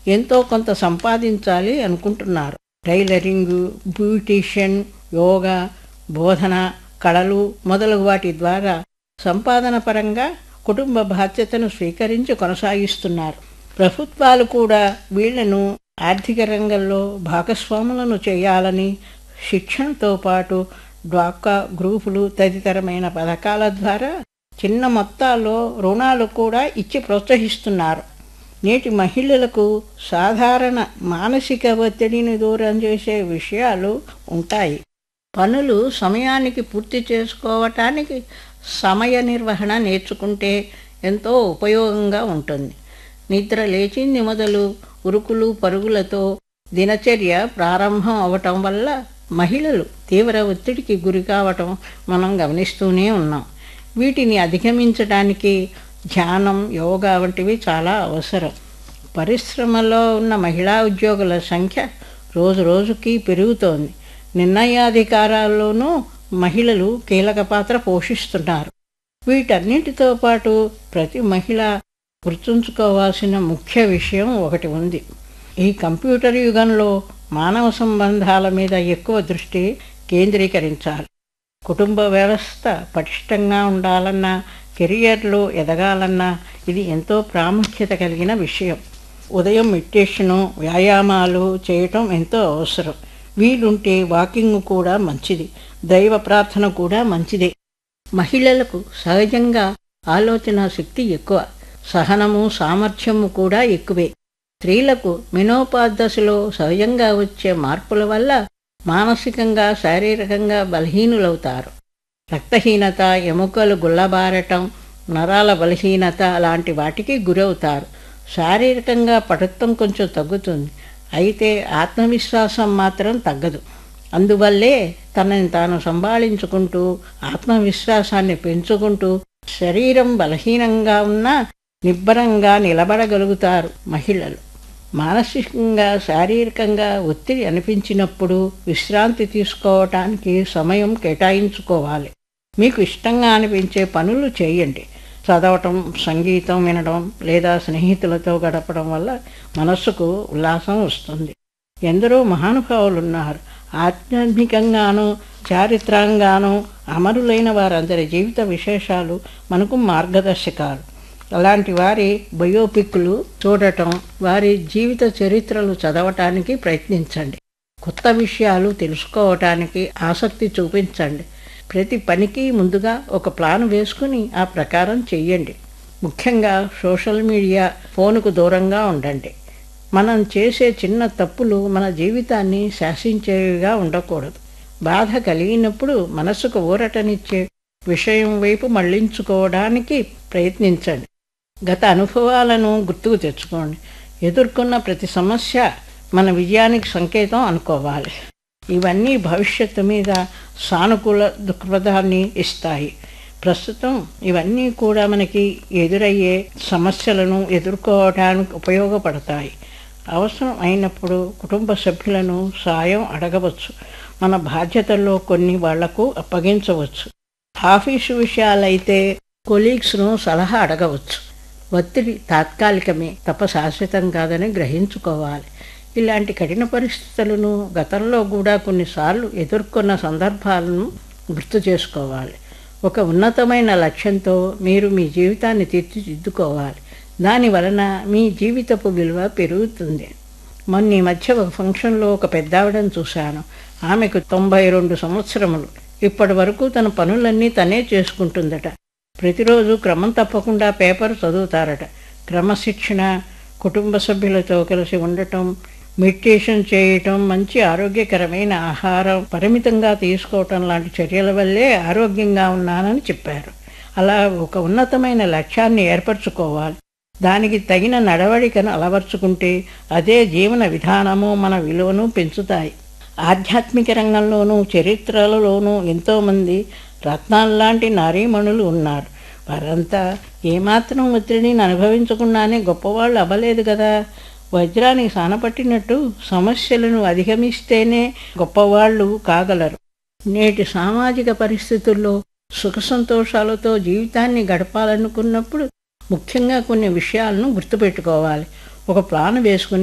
ఎంతో కొంత సంపాదించాలి అనుకుంటున్నారు టైలరింగ్ బ్యూటీషియన్ యోగా బోధన కళలు మొదలగు వాటి ద్వారా సంపాదన పరంగా కుటుంబ బాధ్యతను స్వీకరించి కొనసాగిస్తున్నారు ప్రభుత్వాలు కూడా వీళ్లను ఆర్థిక రంగంలో భాగస్వాములను చేయాలని శిక్షణతో పాటు డ్వాకా గ్రూపులు తదితరమైన పథకాల ద్వారా చిన్న మొత్తాల్లో రుణాలు కూడా ఇచ్చి ప్రోత్సహిస్తున్నారు నేటి మహిళలకు సాధారణ మానసిక ఒత్తిడిని దూరం చేసే విషయాలు ఉంటాయి పనులు సమయానికి పూర్తి చేసుకోవటానికి సమయ నిర్వహణ నేర్చుకుంటే ఎంతో ఉపయోగంగా ఉంటుంది నిద్ర లేచింది మొదలు ఉరుకులు పరుగులతో దినచర్య ప్రారంభం అవటం వల్ల మహిళలు తీవ్ర ఒత్తిడికి గురి కావటం మనం గమనిస్తూనే ఉన్నాం వీటిని అధిగమించడానికి ధ్యానం యోగా వంటివి చాలా అవసరం పరిశ్రమలో ఉన్న మహిళా ఉద్యోగుల సంఖ్య రోజు రోజుకి పెరుగుతోంది నిర్ణయాధికారాల్లోనూ మహిళలు కీలక పాత్ర పోషిస్తున్నారు వీటన్నిటితో పాటు ప్రతి మహిళ గుర్తుంచుకోవాల్సిన ముఖ్య విషయం ఒకటి ఉంది ఈ కంప్యూటర్ యుగంలో మానవ సంబంధాల మీద ఎక్కువ దృష్టి కేంద్రీకరించాలి కుటుంబ వ్యవస్థ పటిష్టంగా ఉండాలన్నా కెరియర్లో ఎదగాలన్నా ఇది ఎంతో ప్రాముఖ్యత కలిగిన విషయం ఉదయం మెడిటేషను వ్యాయామాలు చేయటం ఎంతో అవసరం వీలుంటే వాకింగ్ కూడా మంచిది దైవ ప్రార్థన కూడా మంచిదే మహిళలకు సహజంగా ఆలోచన శక్తి ఎక్కువ సహనము సామర్థ్యము కూడా ఎక్కువే స్త్రీలకు మినోపాద్ దశలో సహజంగా వచ్చే మార్పుల వల్ల మానసికంగా శారీరకంగా బలహీనులవుతారు రక్తహీనత ఎముకలు గుల్లబారటం నరాల బలహీనత లాంటి వాటికి గురవుతారు శారీరకంగా పటుత్వం కొంచెం తగ్గుతుంది అయితే ఆత్మవిశ్వాసం మాత్రం తగ్గదు అందువల్లే తనని తాను సంభాళించుకుంటూ ఆత్మవిశ్వాసాన్ని పెంచుకుంటూ శరీరం బలహీనంగా ఉన్నా నిబ్బరంగా నిలబడగలుగుతారు మహిళలు మానసికంగా శారీరకంగా ఒత్తిడి అనిపించినప్పుడు విశ్రాంతి తీసుకోవటానికి సమయం కేటాయించుకోవాలి మీకు ఇష్టంగా అనిపించే పనులు చేయండి చదవటం సంగీతం వినడం లేదా స్నేహితులతో గడపడం వల్ల మనస్సుకు ఉల్లాసం వస్తుంది ఎందరో మహానుభావులు ఉన్నారు ఆధ్యాత్మికంగానూ చారిత్రంగానూ అమరులైన వారందరి జీవిత విశేషాలు మనకు మార్గదర్శకాలు అలాంటి వారి బయోపిక్లు చూడటం వారి జీవిత చరిత్రలు చదవటానికి ప్రయత్నించండి కొత్త విషయాలు తెలుసుకోవటానికి ఆసక్తి చూపించండి ప్రతి పనికి ముందుగా ఒక ప్లాన్ వేసుకుని ఆ ప్రకారం చెయ్యండి ముఖ్యంగా సోషల్ మీడియా ఫోనుకు దూరంగా ఉండండి మనం చేసే చిన్న తప్పులు మన జీవితాన్ని శాసించేవిగా ఉండకూడదు బాధ కలిగినప్పుడు మనసుకు ఊరటనిచ్చే విషయం వైపు మళ్లించుకోవడానికి ప్రయత్నించండి గత అనుభవాలను గుర్తుకు తెచ్చుకోండి ఎదుర్కొన్న ప్రతి సమస్య మన విజయానికి సంకేతం అనుకోవాలి ఇవన్నీ భవిష్యత్తు మీద సానుకూల దృక్పథాన్ని ఇస్తాయి ప్రస్తుతం ఇవన్నీ కూడా మనకి ఎదురయ్యే సమస్యలను ఎదుర్కోవడానికి ఉపయోగపడతాయి అవసరం అయినప్పుడు కుటుంబ సభ్యులను సాయం అడగవచ్చు మన బాధ్యతల్లో కొన్ని వాళ్లకు అప్పగించవచ్చు ఆఫీసు విషయాలైతే కొలీగ్స్ను సలహా అడగవచ్చు ఒత్తిడి తాత్కాలికమే తప్ప శాశ్వతం కాదని గ్రహించుకోవాలి ఇలాంటి కఠిన పరిస్థితులను గతంలో కూడా కొన్నిసార్లు ఎదుర్కొన్న సందర్భాలను గుర్తు చేసుకోవాలి ఒక ఉన్నతమైన లక్ష్యంతో మీరు మీ జీవితాన్ని తీర్చిదిద్దుకోవాలి దాని వలన మీ జీవితపు విలువ పెరుగుతుంది మొన్న ఈ మధ్య ఒక ఫంక్షన్లో ఒక పెద్దావిడను చూశాను ఆమెకు తొంభై రెండు సంవత్సరములు ఇప్పటి వరకు తన పనులన్నీ తనే చేసుకుంటుందట ప్రతిరోజు క్రమం తప్పకుండా పేపర్ చదువుతారట క్రమశిక్షణ కుటుంబ సభ్యులతో కలిసి ఉండటం మెడిటేషన్ చేయటం మంచి ఆరోగ్యకరమైన ఆహారం పరిమితంగా తీసుకోవటం లాంటి చర్యల వల్లే ఆరోగ్యంగా ఉన్నానని చెప్పారు అలా ఒక ఉన్నతమైన లక్ష్యాన్ని ఏర్పరచుకోవాలి దానికి తగిన నడవడికను అలవర్చుకుంటే అదే జీవన విధానము మన విలువను పెంచుతాయి ఆధ్యాత్మిక రంగంలోనూ చరిత్రలలోనూ ఎంతోమంది రత్నాల్లాంటి నారీమణులు ఉన్నారు వారంతా ఏమాత్రం ఒత్తిడిని అనుభవించకుండానే గొప్పవాళ్ళు అవ్వలేదు కదా వజ్రానికి సానపట్టినట్టు సమస్యలను అధిగమిస్తేనే గొప్పవాళ్ళు కాగలరు నేటి సామాజిక పరిస్థితుల్లో సుఖ సంతోషాలతో జీవితాన్ని గడపాలనుకున్నప్పుడు ముఖ్యంగా కొన్ని విషయాలను గుర్తుపెట్టుకోవాలి ఒక ప్లాన్ వేసుకుని